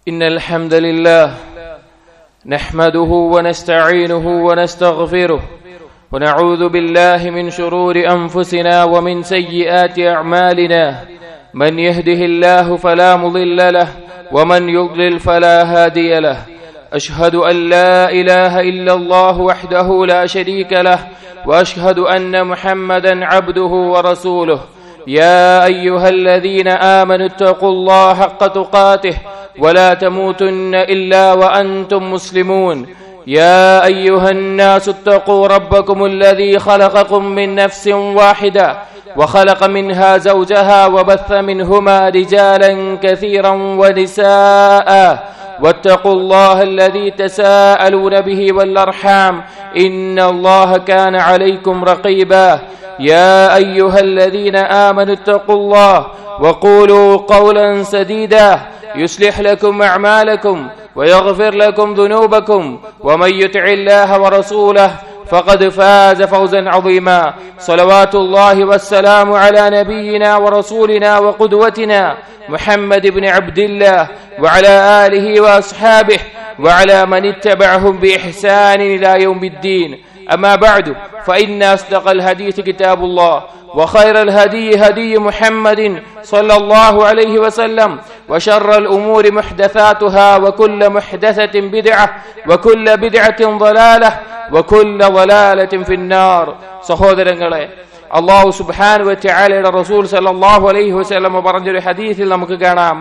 إن الحمد لله نحمده ونستعينه ونستغفره ونعوذ بالله من شرور أنفسنا ومن سيئات أعمالنا من يهده الله فلا مضل له ومن يضلل فلا هادي له أشهد أن لا إله إلا الله وحده لا شريك له وأشهد أن محمدا عبده ورسوله يا أيها الذين آمنوا اتقوا الله حق تقاته ولا تموتن إلا وأنتم مسلمون يا أيها الناس اتقوا ربكم الذي خلقكم من نفس واحدة وخلق منها زوجها وبث منهما رجالا كثيرا ونساء واتقوا الله الذي تساءلون به والارحام ان الله كان عليكم رقيبا يا ايها الذين امنوا اتقوا الله وقولوا قولا سديدا يصلح لكم اعمالكم ويغفر لكم ذنوبكم ومن يطع الله ورسوله فقد فاز فوزا عظيما صلوات الله والسلام على نبينا ورسولنا وقدوتنا محمد بن عبد الله وعلى اله واصحابه وعلى من اتبعهم باحسان الى يوم الدين اما بعد فان اصدق الحديث كتاب الله وخير الهدي هدي محمد صلى الله عليه وسلم وشر الامور محدثاتها وكل محدثه بدعه وكل بدعه ضلاله وكل ضلاله في النار സഹോദരങ്ങളെ അള്ളാഹു സുബാനു വറ്റയാലയുടെ റസൂൽ സല്ലല്ലാഹു അലൈഹി വസല്ലം പറഞ്ഞൊരു ഹദീസിൽ നമുക്ക് കാണാം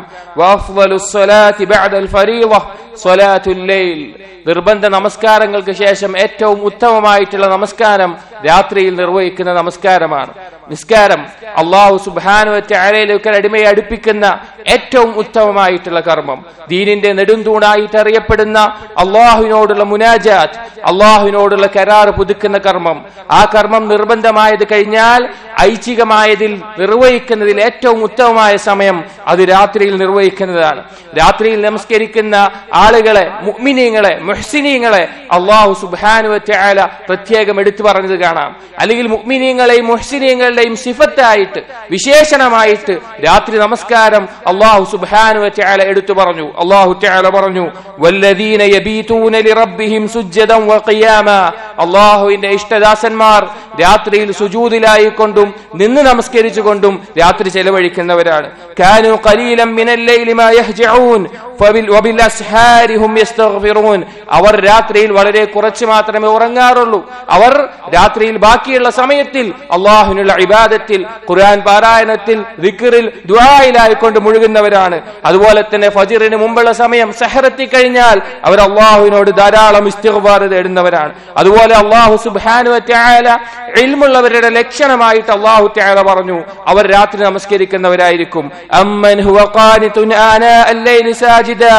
നിർബന്ധ നമസ്കാരങ്ങൾക്ക് ശേഷം ഏറ്റവും ഉത്തമമായിട്ടുള്ള നമസ്കാരം രാത്രിയിൽ നിർവഹിക്കുന്ന നമസ്കാരമാണ് നിസ്കാരം അള്ളാഹു സുബാനു വറ്റയാലയിലേക്ക് അടിമയെ അടുപ്പിക്കുന്ന ഏറ്റവും ഉത്തമമായിട്ടുള്ള കർമ്മം ദീനിന്റെ നെടുന്തൂണായിട്ട് അറിയപ്പെടുന്ന അള്ളാഹുവിനോടുള്ള മുനാജാത്ത് അള്ളാഹുവിനോടുള്ള കരാർ പുതുക്കുന്ന കർമ്മം ആ കർമ്മം നിർബന്ധമായത് കഴിഞ്ഞാൽ ഐച്ഛികമായതിൽ നിർവഹിക്കുന്നതിൽ ഏറ്റവും ഉത്തമമായ സമയം അത് രാത്രിയിൽ നിർവഹിക്കുന്നതാണ് രാത്രിയിൽ നമസ്കരിക്കുന്ന ആളുകളെ മുഅ്മിനീങ്ങളെ മുഹ്സിനീങ്ങളെ അള്ളാഹു സുബാനുവറ്റ പ്രത്യേകം എടുത്തു പറഞ്ഞത് കാണാം അല്ലെങ്കിൽ മുഅ്മിനീങ്ങളെയും മുഹ്സിനീങ്ങളുടെയും സിഫത്തായിട്ട് വിശേഷണമായിട്ട് രാത്രി നമസ്കാരം അള്ളാഹു സുബാനുവറ്റ എടുത്തു പറഞ്ഞു അള്ളാഹു തആല പറഞ്ഞു വല്ലദീന യബീതൂന ലിറബ്ബിഹിം സുജ്ജദൻ വഖിയാമ അള്ളാഹുവിന്റെ ഇഷ്ടദാസന്മാർ രാത്രിയിൽ സുജൂദിലായിക്കൊണ്ടും നിന്ന് നമസ്കരിച്ചുകൊണ്ടും രാത്രി ചെലവഴിക്കുന്നവരാണ് കാനു ഖലീലം മിനൽ ലൈലി മാ യഹ്ജഊൻ വബിൽ അസ്ഹാരി ഹും യസ്തഗ്ഫിറൂൻ അവർ രാത്രിയിൽ വളരെ കുറച്ച് മാത്രമേ ഉറങ്ങാറുള്ളൂ അവർ രാത്രിയിൽ ബാക്കിയുള്ള സമയത്തിൽ അള്ളാഹുവിനുള്ള ഇബാദത്തിൽ ഖുർആൻ പാരായണത്തിൽ ദിക്റിൽ ദുആയിലായിക്കൊണ്ട് മുഴുകുന്നവരാണ് അതുപോലെ തന്നെ ഫജിറിന് മുമ്പുള്ള സമയം സഹറത്തി കഴിഞ്ഞാൽ അവർ അള്ളാഹുവിനോട് ധാരാളം ഇസ്തിഗ്ഫാർ തേടുന്നവരാണ് അതുപോലെ അള്ളാഹു സുബ്ഹാനഹു വതആല ഇൽമുള്ളവരുടെ ലക്ഷണമായിട്ട് അള്ളാഹു തആല പറഞ്ഞു അവർ രാത്രി നമസ്കരിക്കുന്നവരായിരിക്കും അമ്മൻ ഹുവ ഖാനിതുൻ ആനാ അൽ-ലൈലി സാജിദാ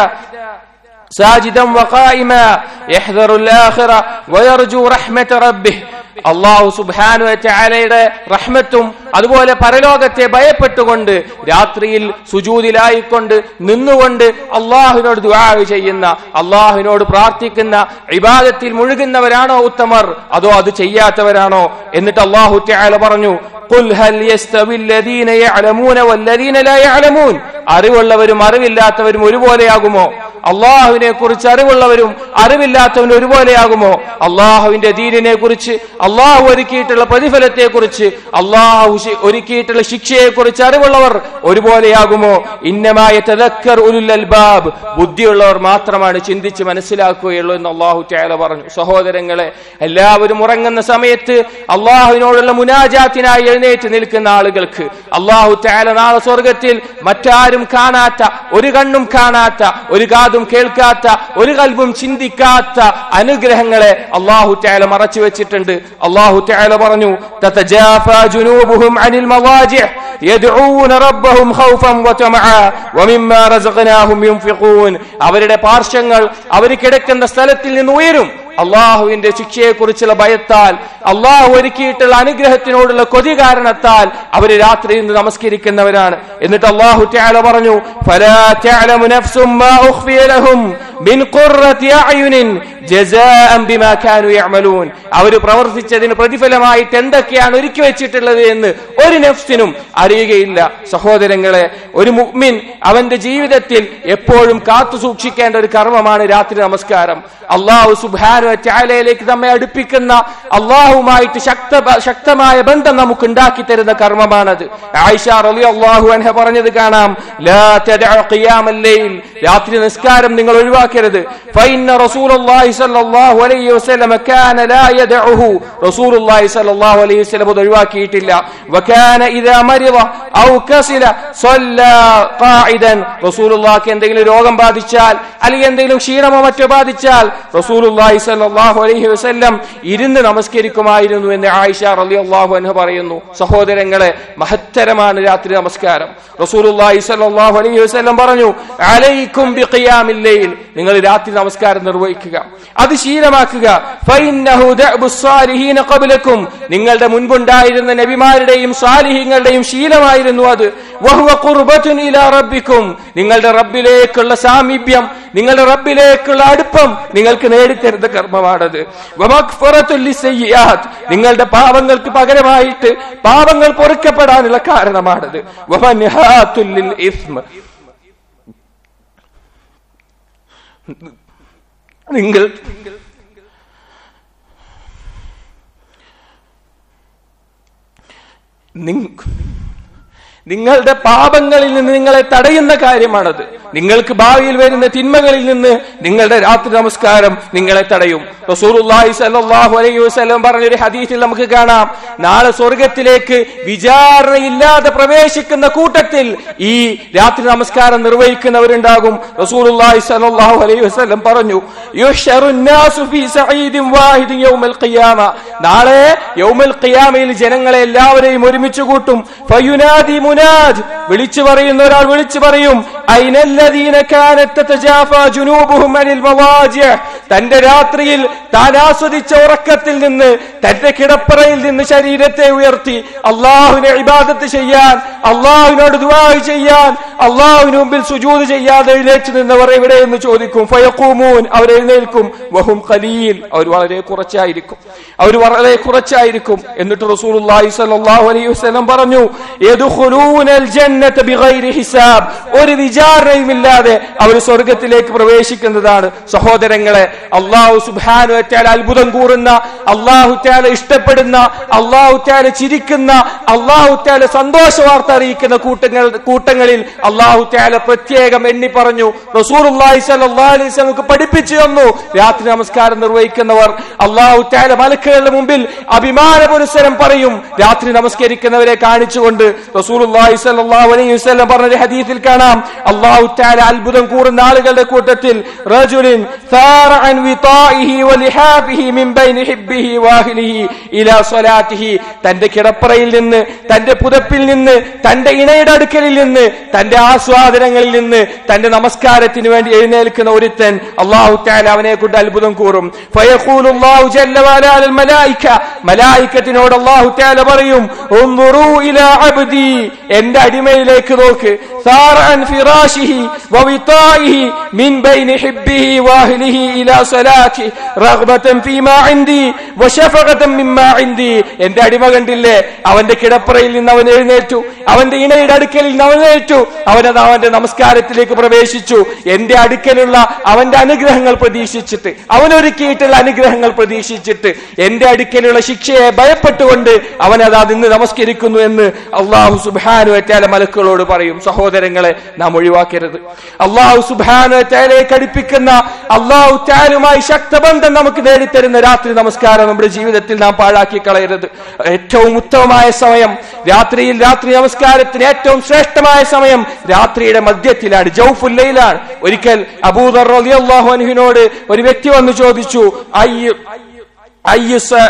ساجدا وقائما يحذر الآخرة ويرجو رحمة ربه അള്ളാഹു സുബാനു ചാലയുടെ റഹ്മത്തും അതുപോലെ പരലോകത്തെ ഭയപ്പെട്ടുകൊണ്ട് രാത്രിയിൽ സുജൂതിലായിക്കൊണ്ട് നിന്നുകൊണ്ട് അള്ളാഹുവിനോട് ദുആ ചെയ്യുന്ന അള്ളാഹുവിനോട് പ്രാർത്ഥിക്കുന്ന ഇബാദത്തിൽ മുഴുകുന്നവരാണോ ഉത്തമർ അതോ അത് ചെയ്യാത്തവരാണോ എന്നിട്ട് അള്ളാഹു ചാല പറഞ്ഞു قل هل يستوي الذين يعلمون والذين لا يعلمون അറിവുള്ളവരും അറിവില്ലാത്തവരും ഒരുപോലെയാകുമോ അള്ളാഹുവിനെ കുറിച്ച് അറിവുള്ളവരും അറിവില്ലാത്തവരും ഒരുപോലെയാകുമോ അള്ളാഹുവിന്റെ ദീനിനെ കുറിച്ച് അള്ളാഹു ഒരുക്കിയിട്ടുള്ള പ്രതിഫലത്തെ കുറിച്ച് അള്ളാഹു ഒരുക്കിയിട്ടുള്ള ശിക്ഷയെ കുറിച്ച് അറിവുള്ളവർ ഒരുപോലെയാകുമോ ഇന്നമായ തദക്കർ ഉലുൽ അൽബാബ് ബുദ്ധിയുള്ളവർ മാത്രമാണ് ചിന്തിച്ച് മനസ്സിലാക്കുകയുള്ളൂ എന്ന് അള്ളാഹു ചാല പറഞ്ഞു സഹോദരങ്ങളെ എല്ലാവരും ഉറങ്ങുന്ന സമയത്ത് അള്ളാഹുവിനോടുള്ള മുനാജാത്തിനായി എഴുന്നേറ്റ് നിൽക്കുന്ന ആളുകൾക്ക് അള്ളാഹു ചാല നാളെ സ്വർഗത്തിൽ മറ്റാരും കാണാത്ത ഒരു കണ്ണും കാണാത്ത ഒരു കാതും കേൾക്കാത്ത ഒരു കൽബും ചിന്തിക്കാത്ത അനുഗ്രഹങ്ങളെ അള്ളാഹു ചാല മറച്ചു വെച്ചിട്ടുണ്ട് അള്ളാഹു ചാല പറഞ്ഞു تتجافى جنوبهم عن المضاجع يدعون ربهم خوفا وطمعا ومما رزقناهم ينفقون അവരുടെ പാർശ്വങ്ങൾ അവർ കിടക്കുന്ന സ്ഥലത്തിൽ നിന്ന് ഉയരും അള്ളാഹുവിന്റെ ശിക്ഷയെ കുറിച്ചുള്ള ഭയത്താൽ അള്ളാഹു ഒരുക്കിയിട്ടുള്ള അനുഗ്രഹത്തിനോടുള്ള കൊതി കാരണത്താൽ അവർ രാത്രി നിന്ന് നമസ്കരിക്കുന്നവരാണ് എന്നിട്ട് അള്ളാഹു ത്യാല പറഞ്ഞു فلا تعلم نفس ما أخفي لهم من قرة أعين ജസാഅൻ ബിമാ കാനൂ യഅമലൂൻ അവർ പ്രവർത്തിച്ചതിന് പ്രതിഫലമായിട്ട് എന്തൊക്കെയാണ് ഒരുക്കി വെച്ചിട്ടുള്ളത് എന്ന് ഒരു നഫ്സിനും അറിയുകയില്ല സഹോദരങ്ങളെ ഒരു മുഅ്മിൻ അവന്റെ ജീവിതത്തിൽ എപ്പോഴും കാത്തു സൂക്ഷിക്കേണ്ട ഒരു കർമ്മമാണ് രാത്രി നമസ്കാരം അള്ളാഹു സുബാനു ചാലയിലേക്ക് നമ്മെ അടുപ്പിക്കുന്ന അള്ളാഹുമായിട്ട് ശക്ത ശക്തമായ ബന്ധം നമുക്ക് ഉണ്ടാക്കി തരുന്ന കർമ്മമാണത് ആയിഷ റലി അള്ളാഹു അൻഹ പറഞ്ഞത് കാണാം ലാ തദഅ ഖിയാമൽ ലൈൽ രാത്രി നിസ്കാരം നിങ്ങൾ ഒഴിവാക്കരുത് ഫൈന്ന റസൂലുള്ളാഹി സ്വല്ലല്ലാഹു അലൈഹി വസല്ലം കാന ലാ യദഉഹു റസൂലുള്ളാഹി സ്വല്ലല്ലാഹു അലൈഹി വസല്ലം അത് ഒഴിവാക്കിയിട്ടില്ല വകാന ഇദാ മരിദ ഔ കസില സ്വല്ലാ ഖാഇദൻ റസൂലുള്ളാഹിക്ക് എന്തെങ്കിലും രോഗം ബാധിച്ചാൽ അല്ലെങ്കിൽ എന്തെങ്കിലും ക്ഷീണമോ മറ്റോ ബാധിച്ചാൽ റസൂലുള്ളാഹി സ്വല്ലല്ലാഹു അലൈഹി വസല്ലം ഇരുന്ന് നമസ്കരിക്കുമായിരുന്നു എന്ന് ആയിഷ റളിയല്ലാഹു അൻഹ പറയുന്നു സഹോദരങ്ങളെ മഹത്തരമാണ് രാത്രി നമസ്കാരം റസൂലുള്ളാഹി സ്വല്ലല്ലാഹു അലൈഹി വസല്ലം പറഞ്ഞു അലൈക്കും ബിഖിയാമിൽ ലൈൽ നിങ്ങൾ രാത്രി നമസ്കാരം നിർവഹിക്കുക അത് ശീലമാക്കുക ഫൈന്നഹു ദഅബുസ് സാലിഹീന ഖബ്ലക്കും നിങ്ങളുടെ മുൻപുണ്ടായിരുന്ന നബിമാരുടെയും സാലിഹീങ്ങളുടെയും ശീലമായിരുന്നു അത് വഹുവ ഖുർബത്തുൻ ഇലാ റബ്ബിക്കും നിങ്ങളുടെ റബ്ബിലേക്കുള്ള സാമീപ്യം നിങ്ങളുടെ റബ്ബിലേക്കുള്ള അടുപ്പം നിങ്ങൾക്ക് നേടിത്തരുന്ന കർമ്മമാണത് വമഗ്ഫറത്തുൽ ലിസയ്യിആത്ത് നിങ്ങളുടെ പാപങ്ങൾക്ക് പകരമായിട്ട് പാപങ്ങൾ പൊറുക്കപ്പെടാനുള്ള കാരണമാണത് വമൻഹാത്തുൽ ലിൽ ഇസ്മ നിങ്ങൾ നിങ്ങ- നിങ്ങളുടെ പാപങ്ങളിൽ നിന്ന് നിങ്ങളെ തടയുന്ന കാര്യമാണത് നിങ്ങൾക്ക് ഭാവിയിൽ വരുന്ന തിന്മകളിൽ നിന്ന് നിങ്ങളുടെ രാത്രി നമസ്കാരം നിങ്ങളെ തടയും റസൂലുള്ളാഹി സ്വല്ലല്ലാഹു അലൈഹി വസല്ലം പറഞ്ഞൊരു ഹദീസിൽ നമുക്ക് കാണാം നാളെ സ്വർഗത്തിലേക്ക് വിചാരണയില്ലാതെ പ്രവേശിക്കുന്ന കൂട്ടത്തിൽ ഈ രാത്രി നമസ്കാരം നിർവഹിക്കുന്നവരുണ്ടാകും റസൂലുള്ളാഹി സ്വല്ലല്ലാഹു അലൈഹി വസല്ലം പറഞ്ഞു യുഹ്ശറു الناس في سعيد واحد يوم القيامة നാളെ യൗമൽ ഖിയാമയിൽ ജനങ്ങളെ എല്ലാവരെയും ഒരുമിച്ച് കൂട്ടും ഫയുനാദി മുനാദ് വിളിച്ചു പറയുന്ന ഒരാൾ വിളിച്ചു പറയും ഐനല്ലദീന കാനത്ത് തജാഫാ ജുനൂബുഹും അനിൽ മവാജിഅ തന്റെ രാത്രിയിൽ താൻ ആസ്വദിച്ച ഉറക്കത്തിൽ നിന്ന് തന്റെ കിടപ്പറയിൽ നിന്ന് ശരീരത്തെ ഉയർത്തി അള്ളാഹുവിനെ ഇബാദത്ത് ചെയ്യാൻ അള്ളാഹുവിനോട് ദുആ ചെയ്യാൻ അള്ളാഹുവിന് മുമ്പിൽ സുജൂദ് ചെയ്യാതെ എഴുന്നേറ്റ് നിന്നവർ എവിടെ എന്ന് ചോദിക്കും ഫയഖൂമൂൻ അവർ എഴുന്നേൽക്കും വഹും ഖലീൽ അവർ വളരെ കുറച്ചായിരിക്കും അവർ വളരെ കുറച്ചായിരിക്കും എന്നിട്ട് റസൂലുള്ളാഹി സ്വല്ലല്ലാഹു അലൈഹി വസല്ലം പറഞ്ഞു യദ്ഖുലൂനൽ ജന്നത ബിഗൈരി ഹിസാബ് ഒരു വിചാരണയുമില്ലാതെ അവർ സ്വർഗത്തിലേക്ക് പ്രവേശിക്കുന്നതാണ് സഹോദരങ്ങളെ അള്ളാഹു സുബ്ഹാനഹു വ തആല അത്ഭുതം കൂറുന്ന അള്ളാഹു തആല ഇഷ്ടപ്പെടുന്ന അള്ളാഹു തആല ചിരിക്കുന്ന അള്ളാഹു തആല സന്തോഷ വാർത്ത അറിയിക്കുന്ന കൂട്ടങ്ങൾ കൂട്ടങ്ങളിൽ അള്ളാഹു തആല പ്രത്യേകം എണ്ണി പറഞ്ഞു റസൂലുള്ളാഹി സ്വല്ലല്ലാഹു അലൈഹി വസല്ലം പഠിപ്പിച്ചു തന്നു രാത്രി നമസ്കാരം നിർവഹിക്കുന്നവർ അള്ളാഹു തആല മലക്കുകളുടെ മുമ്പിൽ അഭിമാന പുരസ്സരം പറയും രാത്രി നമസ്കരിക്കുന്നവരെ കാണിച്ചുകൊണ്ട് റസൂലുള്ളാഹി സ്വല്ലല്ലാഹു അലൈഹി വസല്ലം പറഞ്ഞ ഒരു ഹദീസിൽ കാണാം അള്ളാഹു തആല അത്ഭുതം കൂറുന്ന ആളുകളുടെ കൂട്ടത്തിൽ റജുലിൻ സാറ അൻ വിതാഇഹി വലിഹാഫിഹി മിൻ ബൈനി ഹിബ്ബിഹി വാഹിലിഹി ഇലാ സ്വലാത്തിഹി തന്റെ കിടപ്പറയിൽ നിന്ന് തന്റെ പുതപ്പിൽ നിന്ന് തന്റെ ഇണയുടെ അടുക്കലിൽ നിന്ന് തന്റെ ആസ്വാദനങ്ങളിൽ നിന്ന് തന്റെ നമസ്കാരത്തിന് വേണ്ടി എഴുന്നേൽക്കുന്ന ഒരുത്തൻ അള്ളാഹു തആല അവനെ കൊണ്ട് അത്ഭുതം കൂറും ഫയഖൂലു അല്ലാഹു ജല്ല വഅല അൽ മലായിക മലായികത്തിനോട് അള്ളാഹു തആല പറയും ഉൻദുറൂ ഇലാ അബ്ദി എന്റെ അടിമയിലേക്ക് നോക്ക് സാറ അൻ ഫിറാശിഹി വവിതാഇഹി മിൻ ബൈനി ഹിബ്ബിഹി വാഹ്ലിഹി ഇലാ സ്വലാത്തി റഗ്ബതൻ ഫീമാ ഇൻദി വശഫഖതൻ മിമ്മാ ഇൻദി എന്റെ അടിമ കണ്ടില്ലേ അവന്റെ കിടപ്പറയിൽ നിന്ന് അവൻ എഴുന്നേറ്റു അവന്റെ ഇണയുടെ അടുക്കലിൽ നിന്ന് അവൻ എഴുന്നേറ്റു അവനത് അവന്റെ നമസ്കാരത്തിലേക്ക് പ്രവേശിച്ചു എന്റെ അടുക്കലുള്ള അവന്റെ അനുഗ്രഹങ്ങൾ പ്രതീക്ഷിച്ചിട്ട് അവനൊരുക്കിയിട്ടുള്ള അനുഗ്രഹങ്ങൾ പ്രതീക്ഷിച്ചിട്ട് എന്റെ അടുക്കലുള്ള ശിക്ഷയെ ഭയപ്പെട്ടുകൊണ്ട് അവനത് നിന്ന് നമസ്കരിക്കുന്നു എന്ന് അള്ളാഹു സുബാനു വറ്റാല മലക്കുകളോട് പറയും സഹോദരങ്ങളെ നാം ഒഴിവാക്കരുത് അള്ളാഹു സുബാനു വറ്റാലേക്ക് അടുപ്പിക്കുന്ന അള്ളാഹു ടാലുമായി ശക്തബന്ധം നമുക്ക് നേടിത്തരുന്ന രാത്രി നമസ്കാരം നമ്മുടെ ജീവിതത്തിൽ നാം പാഴാക്കി കളയരുത് ഏറ്റവും ഉത്തമമായ സമയം രാത്രിയിൽ രാത്രി നമസ്കാരത്തിന് ഏറ്റവും ശ്രേഷ്ഠമായ സമയം രാത്രിയുടെ മധ്യത്തിലാണ് ജൗഫുല്ലയിലാണ് ഒരിക്കൽ അബൂദർ റളിയല്ലാഹു അൻഹുവിനോട് ഒരു വ്യക്തി വന്നു ചോദിച്ചു അയ്യ അയ്യ സ-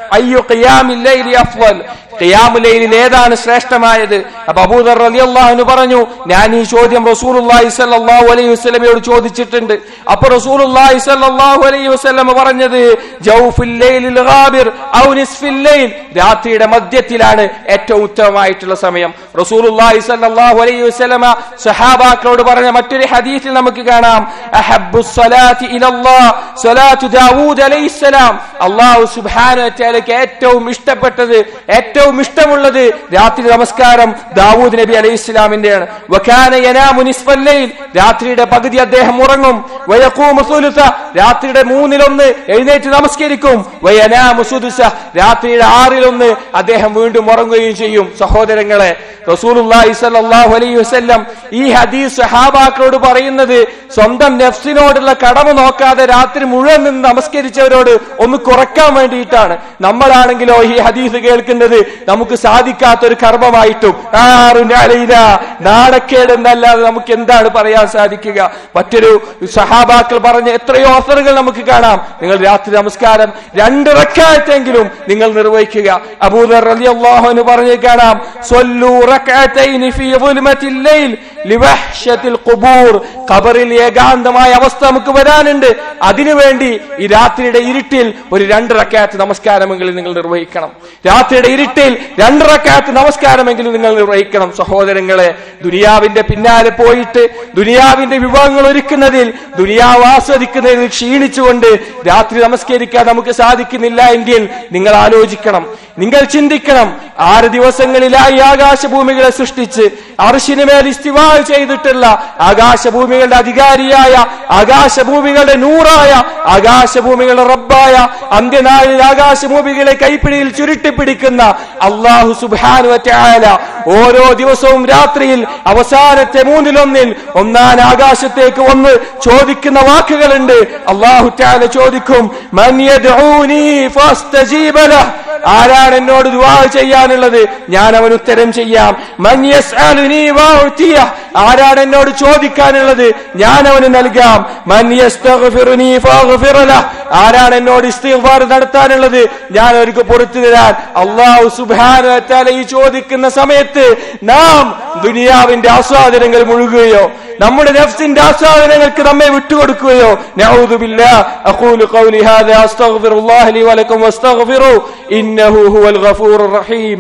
അയ്യു ഖിയാമിൽ ലൈലി അഫ്ളൽ ഖിയാമുലൈലിൽ ഏതാണ് ശ്രേഷ്ഠമായത് അപ്പൊ അബൂദർ റളിയല്ലാഹു പറഞ്ഞു ഞാൻ ഈ ചോദ്യം റസൂലുള്ളാഹി സ്വല്ലല്ലാഹു അലൈഹി വസല്ലമയോട് ചോദിച്ചിട്ടുണ്ട് അപ്പൊ റസൂലുള്ളാഹി സ്വല്ലല്ലാഹു അലൈഹി വസല്ലമ പറഞ്ഞത് ജൗഫുൽ ലൈലിൽ ഗാബിർ ഔ നിസ്ഫിൽ ലൈൽ രാത്രിയുടെ മധ്യത്തിലാണ് ഏറ്റവും ഉത്തമമായിട്ടുള്ള സമയം റസൂലുള്ളാഹി സ്വല്ലല്ലാഹു അലൈഹി വസല്ലമ സഹാബാക്കളോട് പറഞ്ഞ മറ്റൊരു ഹദീസിൽ നമുക്ക് കാണാം അഹബ്ബു സ്വലാത്തി ഇലല്ലാഹ് സ്വലാത്തു ദാവൂദ് അലൈഹിസ്സലാം അല്ലാഹു സുബ്ഹാനഹു വ തആലയ്ക്ക് ഏറ്റവും ഇഷ്ടപ്പെട്ടത് ഏറ്റവും ഇഷ്ടമുള്ളത് രാത്രി നമസ്കാരം ദാവൂദ് നബി അലൈഹി ഇസ്ലാമിന്റെയാണ് വകാന യനാമു നിസ്ഫൽ ലൈൽ രാത്രിയുടെ പകുതി അദ്ദേഹം ഉറങ്ങും വയഖൂമു സുലുസ രാത്രിയുടെ മൂന്നിലൊന്ന് എഴുന്നേറ്റ് നമസ്കരിക്കും വയനാമു സുദുസ രാത്രിയുടെ ആറിലൊന്ന് അദ്ദേഹം വീണ്ടും ഉറങ്ങുകയും ചെയ്യും സഹോദരങ്ങളെ റസൂലുള്ളാഹി സ്വല്ലല്ലാഹു അലൈഹി വസല്ലം ഈ ഹദീസ് സഹാബാക്കളോട് പറയുന്നത് സ്വന്തം നഫ്സിനോടുള്ള കടമ നോക്കാതെ രാത്രി മുഴുവൻ നിന്ന് നമസ്കരിച്ചവരോട് ഒന്ന് കുറക്കാൻ വേണ്ടിയിട്ടാണ് നമ്മളാണെങ്കിലോ ഈ ഹദീസ് കേൾക്കുന്നത് നമുക്ക് സാധിക്കാത്ത ഒരു കർമ്മമായിട്ടും ആറുനാലയില നാണക്കേട് എന്നല്ലാതെ നമുക്ക് എന്താണ് പറയാൻ സാധിക്കുക മറ്റൊരു സഹാബാക്കൾ പറഞ്ഞ എത്രയോ ഓഫറുകൾ നമുക്ക് കാണാം നിങ്ങൾ രാത്രി നമസ്കാരം രണ്ട് റക്കായത്തെങ്കിലും നിങ്ങൾ നിർവഹിക്കുക അബൂദർ റളിയല്ലാഹു അൻഹു പറഞ്ഞു കാണാം സ്വല്ലു റക്അതൈനി ഫീ ളുൽമത്തിൽ ലൈൽ ലിവഹ്ശത്തിൽ ഖുബൂർ ഖബറിൽ ഏകാന്തമായ അവസ്ഥ നമുക്ക് വരാനുണ്ട് അതിനുവേണ്ടി ഈ രാത്രിയുടെ ഇരുട്ടിൽ ഒരു രണ്ട് റക്കാത്ത് നമസ്കാരമെങ്കിലും നിങ്ങൾ നിർവഹിക്കണം രാത്രിയുടെ ഇരുട്ടിൽ രണ്ട് റക്കാത്ത് നമസ്കാരമെങ്കിലും നിങ്ങൾ നിർവഹിക്കണം സഹോദരങ്ങളെ ദുനിയാവിന്റെ പിന്നാലെ പോയിട്ട് ദുനിയാവിന്റെ വിഭവങ്ങൾ ഒരുക്കുന്നതിൽ ദുനിയാവ് ആസ്വദിക്കുന്നതിൽ ക്ഷീണിച്ചുകൊണ്ട് രാത്രി നമസ്കരിക്കാൻ നമുക്ക് സാധിക്കുന്നില്ല എങ്കിൽ നിങ്ങൾ ആലോചിക്കണം നിങ്ങൾ ചിന്തിക്കണം ആറ് ദിവസങ്ങളിലായി ആകാശഭൂമികളെ സൃഷ്ടിച്ച് അർഷിനുമേൽ ഇസ്തിവാ ചെയ്തിട്ടുള്ള ആകാശഭൂമികളുടെ അധികാരിയായ ആകാശഭൂമികളുടെ നൂറായ ആകാശഭൂമികളുടെ റബ്ബായ അന്ത്യനാളിൽ ആകാശഭൂമികളെ കൈപ്പിടിയിൽ ചുരുട്ടിപ്പിടിക്കുന്ന അള്ളാഹു സുബാനുവറ്റായ ഓരോ ദിവസവും രാത്രിയിൽ അവസാനത്തെ മൂന്നിലൊന്നിൽ ഒന്നാം ആകാശത്തേക്ക് വന്ന് ചോദിക്കുന്ന വാക്കുകളുണ്ട് അള്ളാഹു ടാല ചോദിക്കും "മൻ യദ്ഊനി ഫസ്തജീബ ലഹ്." ആരാണ് എന്നോട് ദുആ ചെയ്യാനുള്ളത് ഞാൻ അവൻ ഉത്തരം ചെയ്യാം "മൻ യസ്അലുനി വഅതിയ." ആരാണ് എന്നോട് ചോദിക്കാനുള്ളത് ഞാൻ അവന് നൽകാം "മൻ യസ്തഗ്ഫിറുനി ഫഅഗ്ഫിറ ലഹ്." ആരാണ് എന്നോട് ഇസ്തിഗ്ഫാർ നടത്താനുള്ളത് ഞാൻ അവർക്ക് പുറത്തു തരാൻ അള്ളാഹു സുബ്ഹാനഹു വ തആല ഈ ചോദിക്കുന്ന സമയത്ത് നാം ദുനിയാവിന്റെ ആസ്വാദനങ്ങൾ മുഴുകുകയോ നമ്മുടെ നഫ്സിന്റെ ആസ്വാദനങ്ങൾക്ക് നമ്മെ വിട്ടുകൊടുക്കുകയോ നഊദു ബില്ലാഹ് അഖൂലു ഖൗലി ഹാദാ അസ്തഗ്ഫിറുല്ലാഹ ലി വലക്കും വസ്തഗ്ഫിറു ഇന്നഹു ഹുവൽ ഗഫൂറുർ റഹീം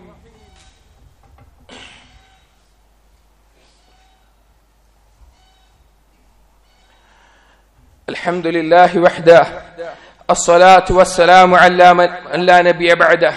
الحمد لله وحده الصلاة والسلام على من لا نبي بعده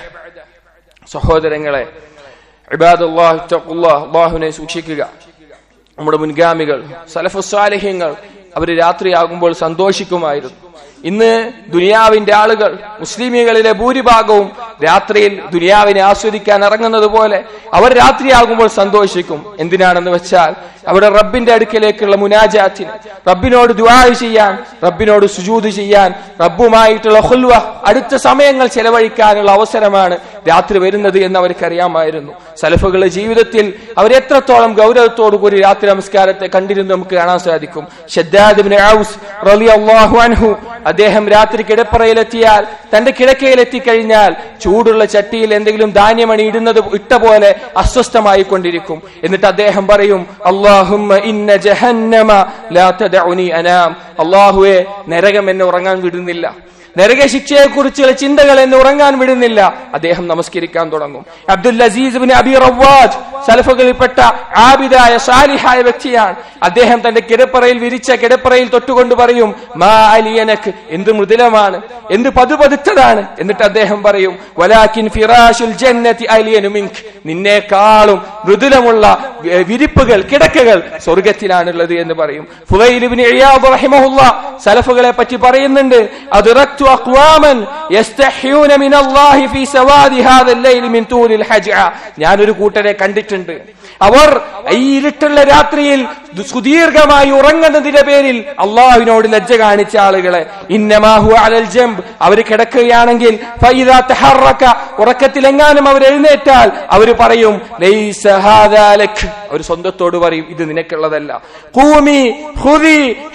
സഹോദരങ്ങളെ ഇബാദുല്ലാഹ് തഖുല്ലാഹ് അല്ലാഹുവിനെ സൂക്ഷിക്കുക നമ്മുടെ മുൻഗാമികൾ സലഫുസ്വാലിഹ്യങ്ങൾ അവർ രാത്രിയാകുമ്പോൾ സന്തോഷിക്കുമായിരുന്നു ഇന്ന് ദുനിയാവിന്റെ ആളുകൾ മുസ്ലിമികളിലെ ഭൂരിഭാഗവും രാത്രിയിൽ ദുനിയാവിനെ ആസ്വദിക്കാൻ ഇറങ്ങുന്നത് പോലെ അവർ രാത്രിയാകുമ്പോൾ സന്തോഷിക്കും എന്തിനാണെന്ന് വെച്ചാൽ അവിടെ റബ്ബിന്റെ അടുക്കലേക്കുള്ള മുനാജാത്തിന് റബ്ബിനോട് ദുആ ചെയ്യാൻ റബ്ബിനോട് സുജൂത് ചെയ്യാൻ റബ്ബുമായിട്ടുള്ള ഹുൽവ അടുത്ത സമയങ്ങൾ ചെലവഴിക്കാനുള്ള അവസരമാണ് രാത്രി വരുന്നത് എന്ന് അവർക്കറിയാമായിരുന്നു സലഫുകളുടെ ജീവിതത്തിൽ അവരെത്രത്തോളം ഗൗരവത്തോടു കൂടി രാത്രി നമസ്കാരത്തെ കണ്ടിരുന്നു നമുക്ക് കാണാൻ സാധിക്കും ഷദ്ദാദ് ഇബ്നു ഔസ് റളിയല്ലാഹു അൻഹു അദ്ദേഹം രാത്രി കിടപ്പറയിലെത്തിയാൽ തന്റെ കിടക്കയിലെത്തിക്കഴിഞ്ഞാൽ ചൂടുള്ള ചട്ടിയിൽ എന്തെങ്കിലും ധാന്യമണി ഇടുന്നത് ഇട്ട പോലെ അസ്വസ്ഥമായി കൊണ്ടിരിക്കും എന്നിട്ട് അദ്ദേഹം പറയും അള്ളാഹുമ്മ ഇന്ന ജഹന്നമ ലാ തദഉനി അനാം അള്ളാഹുവെ നരകം എന്നെ ഉറങ്ങാൻ വിടുന്നില്ല നരക ശിക്ഷയെ കുറിച്ചുള്ള ചിന്തകൾ എന്നെ ഉറങ്ങാൻ വിടുന്നില്ല അദ്ദേഹം നമസ്കരിക്കാൻ തുടങ്ങും Abdul Aziz bin Abi Rawwad സലഫുകളിൽപ്പെട്ട ആബിദായ സാലിഹായ വ്യക്തിയാണ് അദ്ദേഹം തന്റെ കിടപ്പറയിൽ വിരിച്ച കിടപ്പറയിൽ തൊട്ടുകൊണ്ട് പറയും മാ അലിയനക്ക് എന്ത് മൃദുലമാണ് എന്ത് പതുപതുത്തതാണ് എന്നിട്ട് അദ്ദേഹം പറയും വലാക്കിൻ ഫിറാഷുൽ ജന്നതി അലിയനു മിങ്ക് നിന്നേക്കാളും മൃദുലമുള്ള വി- വിരിപ്പുകൾ കിടക്കകൾ സ്വർഗത്തിലാണുള്ളത് എന്ന് പറയും ഫുലൈൽ ഇബ്നു ഇയാദ് റഹിമഹുല്ല സലഫുകളെ പറ്റി പറയുന്നുണ്ട് അദ്റക്തു അഖ്വാമൻ യസ്തഹ്യൂന മിൻ അല്ലാഹി ഫീ സവാദി ഹാദൽ ലൈൽ മിൻ തൂലിൽ ഹജ്അ ഞാൻ ഒരു കൂട്ടരെ കണ്ടിട്ടുണ്ട് അവർ ഈ ഇരുട്ടുള്ള രാത്രിയിൽ ദു- സുദീർഘമായി ഉറങ്ങുന്നതിന്റെ പേരിൽ അള്ളാഹുവിനോട് ലജ്ജ കാണിച്ച ആളുകളെ ഇന്നമാഹു അലൽ ജംബ് അവർ കിടക്കുകയാണെങ്കിൽ ഫൈദാ തഹറക ഉറക്കത്തിലെങ്ങാനും അവർ എഴുന്നേറ്റാൽ അവർ പറയും ലൈസ ഹാദാ ലക് അവർ സ്വന്തത്തോട് പറയും ഇത് നിനക്കുള്ളതല്ല ഖൂമി ഖുദി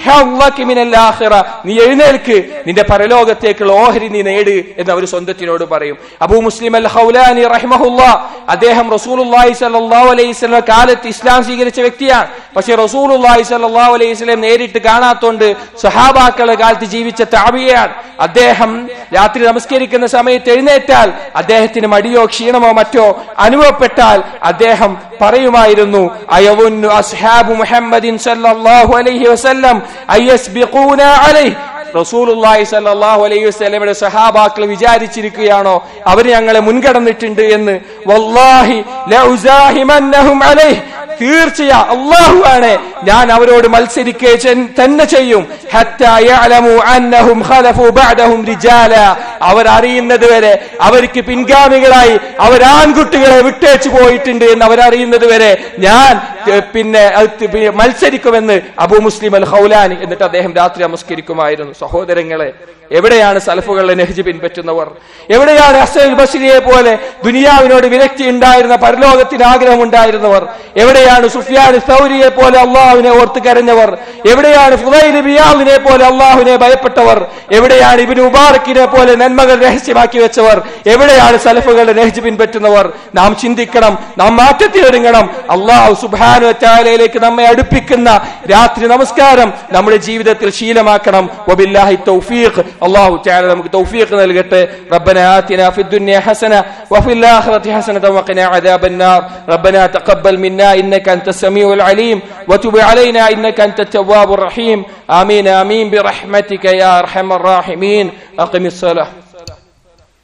ഹൗളക മിനൽ ആഖിറ. നീ എഴുന്നേൽക്ക് നിന്റെ പരലോകത്തേക്കുള്ള ഓഹരി നീ നേട് എന്ന് അവർ സ്വന്തത്തിനോട് പറയും അബൂ മുസ്ലിം അൽ ഹൗലാനി റഹിമഹുല്ല അദ്ദേഹം റസൂലുള്ളാഹി സ്വല്ലല്ലാഹു അലൈഹി വസല്ലം കാലത്ത് ഇസ്ലാം സ്വീകരിച്ച വ്യക്തിയാണ് പക്ഷെ റസൂലുള്ളാഹി സ്വല്ലല്ലാഹു അലൈഹി വസല്ലം നേരിട്ട് കാണാത്തോണ്ട് സഹാബാക്കളുടെ കാലത്ത് ജീവിച്ച താബിയാണ് അദ്ദേഹം രാത്രി നമസ്കരിക്കുന്ന സമയത്ത് എഴുന്നേറ്റാൽ അദ്ദേഹത്തിന് മടിയോ ക്ഷീണമോ മറ്റോ അനുഭവപ്പെട്ടാൽ അദ്ദേഹം പറയുമായിരുന്നു അയവുന്നു അസ്ഹാബു മുഹമ്മദിൻ സല്ലല്ലാഹു അലൈഹി വസല്ലം അയ്യസ്ബിഖൂന അലൈഹി റസൂലുള്ളാഹി സല്ലല്ലാഹു അലൈഹി വസല്ലമയുടെ സഹാബാക്കൾ വിചാരിച്ചിരിക്കുകയാണോ അവർ ഞങ്ങളെ മുൻകടന്നിട്ടുണ്ട് എന്ന് വല്ലാഹി ലഉസാഹിമന്നഹും അലൈഹി തീർച്ചയാ അള്ളാഹു ആണ് ഞാൻ അവരോട് മത്സരിക്കുക ചെ- തന്നെ ചെയ്യും ഹത്താ യഅലമു അന്നഹും ഖലഫു ബഅദഹും റിജാല അവർ അറിയുന്നത് വരെ അവർക്ക് പിൻഗാമികളായി അവർ ആൺകുട്ടികളെ വിട്ടേച്ചു പോയിട്ടുണ്ട് എന്ന് അവർ അറിയുന്നത് വരെ ഞാൻ ഏ, പിന്നെ അത് തി- പിന്നെ മത്സരിക്കുമെന്ന് അബൂ മുസ്ലിം അൽ ഹൗലാനി എന്നിട്ട് അദ്ദേഹം രാത്രി നമസ്കരിക്കുമായിരുന്നു സഹോദരങ്ങളെ എവിടെയാണ് സലഫുകളുടെ നെഹ്ജ് പിൻപറ്റുന്നവർ എവിടെയാണ് അസൽ ബസിരിയെ പോലെ ദുനിയാവിനോട് വിരക്തി ഉണ്ടായിരുന്ന പരലോകത്തിന് ആഗ്രഹം ഉണ്ടായിരുന്നവർ എവിടെയാണ് സുഫിയാൻ സൗരിയെ പോലെ അള്ളാഹുവിനെ ഓർത്ത് കരഞ്ഞവർ എവിടെയാണ് ഫുദൈൽ ബിയാലിനെ പോലെ അള്ളാഹുവിനെ ഭയപ്പെട്ടവർ എവിടെയാണ് ഇബിന് മുബാറക്കിനെ പോലെ നന്മകൾ രഹസ്യമാക്കി വെച്ചവർ എവിടെയാണ് സലഫുകളുടെ നെഹ്ജ് പിൻപറ്റുന്നവർ നാം ചിന്തിക്കണം നാം മാറ്റത്തിനൊരുങ്ങണം അള്ളാഹു സുബാനു ചാലയിലേക്ക് നമ്മെ അടുപ്പിക്കുന്ന രാത്രി നമസ്കാരം നമ്മുടെ ജീവിതത്തിൽ ശീലമാക്കണം വബില്ലാഹി തൗഫീഖ് അള്ളാഹു ചാല നമുക്ക് തൗഫീഖ് നൽകട്ടെ ربنا آتنا في الدنيا حسنة وفي الآخرة حسنة وقنا عذاب النار ربنا تقبل منا إنك أنت السميع العليم وتب علينا إنك أنت التواب الرحيم آمين آمين برحمتك يا أرحم الراحمين أقم الصلاة